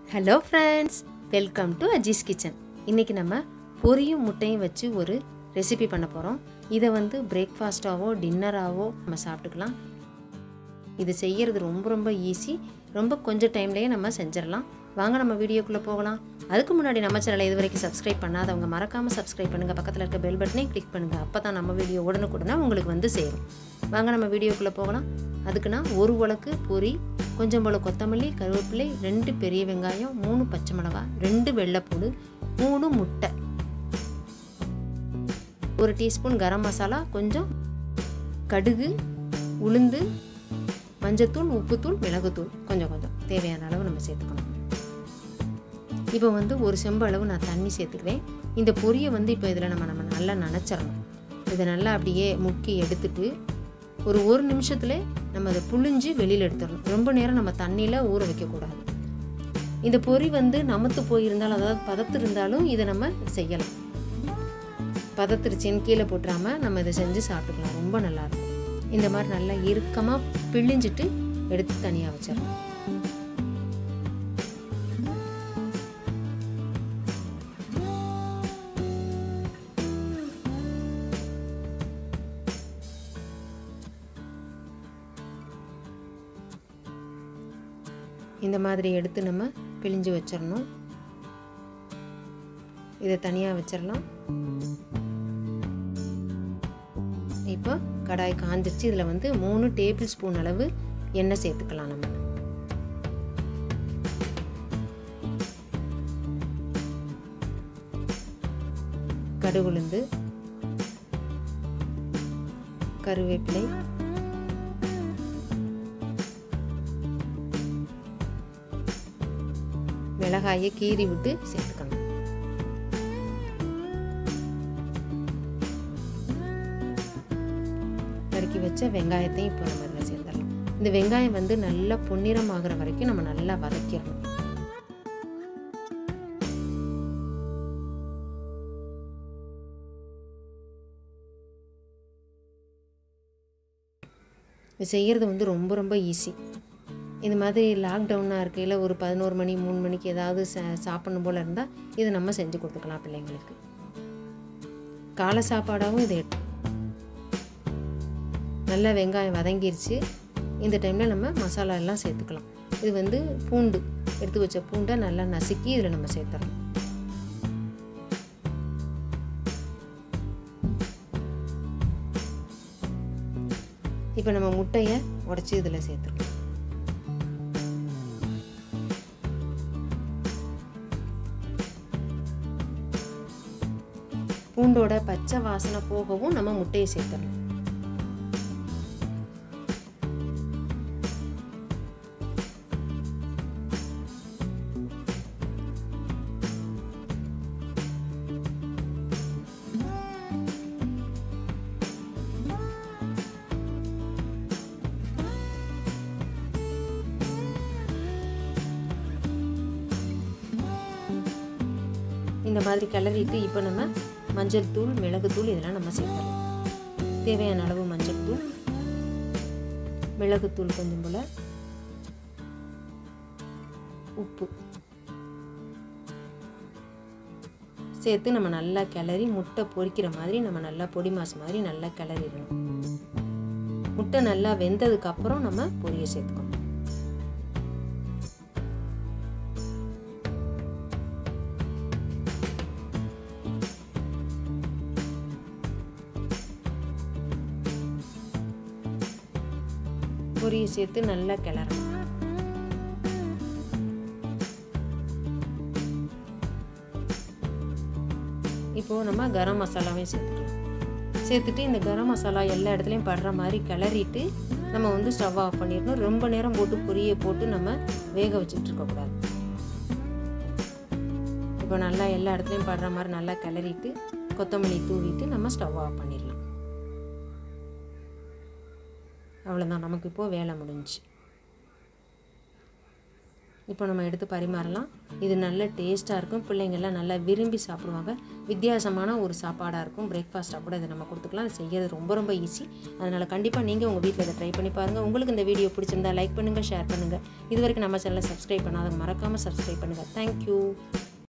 hello friends welcome to Aziz kitchen இன்றைக்கி நம்ம பொரியும் முட்டையும் வச்சு ஒரு ரெசிபி பண்ண போகிறோம் இதை வந்து பிரேக்ஃபாஸ்ட்டாவோ டின்னராகவோ நம்ம சாப்பிட்டுக்கலாம் இது செய்யறது ரொம்ப ரொம்ப ஈஸி ரொம்ப கொஞ்சம் டைம்லேயே நம்ம செஞ்சிடலாம் வாங்க நம்ம வீடியோக்குள்ளே போகலாம் அதுக்கு முன்னாடி நம்ம சேனலை இது வரைக்கும் சப்ஸ்கிரைப் பண்ணாதவங்க மறக்காமல் சப்ஸ்கிரைப் பண்ணுங்கள் பக்கத்தில் இருக்க பெல் பட்டனையும் கிளிக் பண்ணுங்கள் அப்போ தான் நம்ம வீடியோ உடனுக்குடனே உங்களுக்கு வந்து சேரும் வாங்க நம்ம வீடியோக்குள்ளே போகலாம் அதுக்கு நான் ஒரு உலக்கு பொரி கொஞ்சம் போல் கொத்தமல்லி கருவேப்பிலை ரெண்டு பெரிய வெங்காயம் மூணு பச்சை மிளகாய் ரெண்டு வெள்ளைப்பூடு மூணு முட்டை ஒரு டீஸ்பூன் கரம் மசாலா கொஞ்சம் கடுகு உளுந்து மஞ்சத்தூள் உப்புத்தூள் மிளகுத்தூள் கொஞ்சம் கொஞ்சம் தேவையான அளவு நம்ம சேர்த்துக்கணும் இப்போ வந்து ஒரு செம்பு அளவு நான் தண்ணி சேர்த்துக்குவேன் இந்த பொரியை வந்து இப்போ இதில் நம்ம நம்ம நல்லா நனைச்சிடணும் இதை நல்லா அப்படியே முக்கி எடுத்துட்டு ஒரு ஒரு நிமிஷத்துல நம்ம அதை புழிஞ்சு வெளியில் எடுத்துடணும் ரொம்ப நேரம் நம்ம தண்ணியில் ஊற வைக்கக்கூடாது இந்த பொரி வந்து நமத்து போயிருந்தாலும் அதாவது பதத்து இருந்தாலும் இதை நம்ம செய்யலாம் பதத்திருச்சின்னு கீழே போட்டுறாமல் நம்ம இதை செஞ்சு சாப்பிட்டுக்கலாம் ரொம்ப நல்லாயிருக்கும் இந்த மாதிரி நல்லா இறுக்கமாக பிழிஞ்சிட்டு எடுத்து தனியாக வச்சிடணும் இந்த மாதிரி எடுத்து நம்ம பிழிஞ்சு வச்சிடணும் இதை தனியாக வச்சிடலாம் இப்போ கடாய் காஞ்சிருச்சு இதில் வந்து மூணு டேபிள் ஸ்பூன் அளவு எண்ணெய் சேர்த்துக்கலாம் நம்ம கடுகுளுந்து கருவேப்பிலை மிளகாயை கீறி விட்டு சேர்த்துக்கணும் நறுக்கி வச்ச வெங்காயத்தையும் இப்போ நம்ம இதில் சேர்த்துடலாம் இந்த வெங்காயம் வந்து நல்லா பொன்னிறம் ஆகிற வரைக்கும் நம்ம நல்லா வதக்கிடணும் இது செய்கிறது வந்து ரொம்ப ரொம்ப ஈஸி இந்த மாதிரி லாக்டவுனாக இருக்கையில் ஒரு பதினோரு மணி மூணு மணிக்கு ஏதாவது சா சாப்பிடணும் போல் இருந்தால் இதை நம்ம செஞ்சு கொடுத்துக்கலாம் பிள்ளைங்களுக்கு காலை சாப்பாடாகவும் இதை நல்லா வெங்காயம் வதங்கிருச்சு இந்த டைமில் நம்ம மசாலா எல்லாம் சேர்த்துக்கலாம் இது வந்து பூண்டு எடுத்து வச்ச பூண்டை நல்லா நசுக்கி இதில் நம்ம சேர்த்துறோம் இப்போ நம்ம முட்டையை உடச்சி இதில் சேர்த்துருக்கோம் பூண்டோட பச்சை வாசனை போகவும் நம்ம முட்டையை சேர்த்துடணும் இந்த மாதிரி கிளறிட்டு இப்போ நம்ம மஞ்சள் தூள் மிளகுத்தூள் இதெல்லாம் நம்ம சேர்க்கலாம் தேவையான அளவு மஞ்சள் தூள் மிளகுத்தூள் கொஞ்சம் போல் உப்பு சேர்த்து நம்ம நல்லா கிளறி முட்டை பொரிக்கிற மாதிரி நம்ம நல்லா பொடி மாசு மாதிரி நல்லா கிளறிடணும் முட்டை நல்லா வெந்ததுக்கு அப்புறம் நம்ம பொரியை சேர்த்துக்கணும் பொரியை சேர்த்து நல்லா கிளறணும் இப்போது நம்ம கரம் மசாலாவையும் சேர்த்துக்கலாம் சேர்த்துட்டு இந்த கரம் மசாலா எல்லா இடத்துலையும் படுற மாதிரி கிளறிட்டு நம்ம வந்து ஸ்டவ் ஆஃப் பண்ணிடணும் ரொம்ப நேரம் போட்டு பொரியை போட்டு நம்ம வேக வச்சுட்டு இருக்கக்கூடாது இப்போ நல்லா எல்லா இடத்துலையும் படுற மாதிரி நல்லா கிளறிட்டு கொத்தமல்லி தூவிட்டு நம்ம ஸ்டவ் ஆஃப் பண்ணிடலாம் அவ்வளோதான் நமக்கு இப்போது வேலை முடிஞ்சு இப்போ நம்ம எடுத்து பரிமாறலாம் இது நல்ல டேஸ்ட்டாக இருக்கும் பிள்ளைங்கள்லாம் நல்லா விரும்பி சாப்பிடுவாங்க வித்தியாசமான ஒரு சாப்பாடாக இருக்கும் பிரேக்ஃபாஸ்ட்டாக கூட இதை நம்ம கொடுத்துக்கலாம் இது செய்கிறது ரொம்ப ரொம்ப ஈஸி அதனால் கண்டிப்பாக நீங்கள் உங்கள் வீட்டில் இதை ட்ரை பண்ணி பாருங்கள் உங்களுக்கு இந்த வீடியோ பிடிச்சிருந்தா லைக் பண்ணுங்கள் ஷேர் பண்ணுங்கள் இது வரைக்கும் நம்ம சேனலை சப்ஸ்கிரைப் பண்ணாத மறக்காமல் சப்ஸ்கிரைப் பண்ணுங்கள் தேங்க்யூ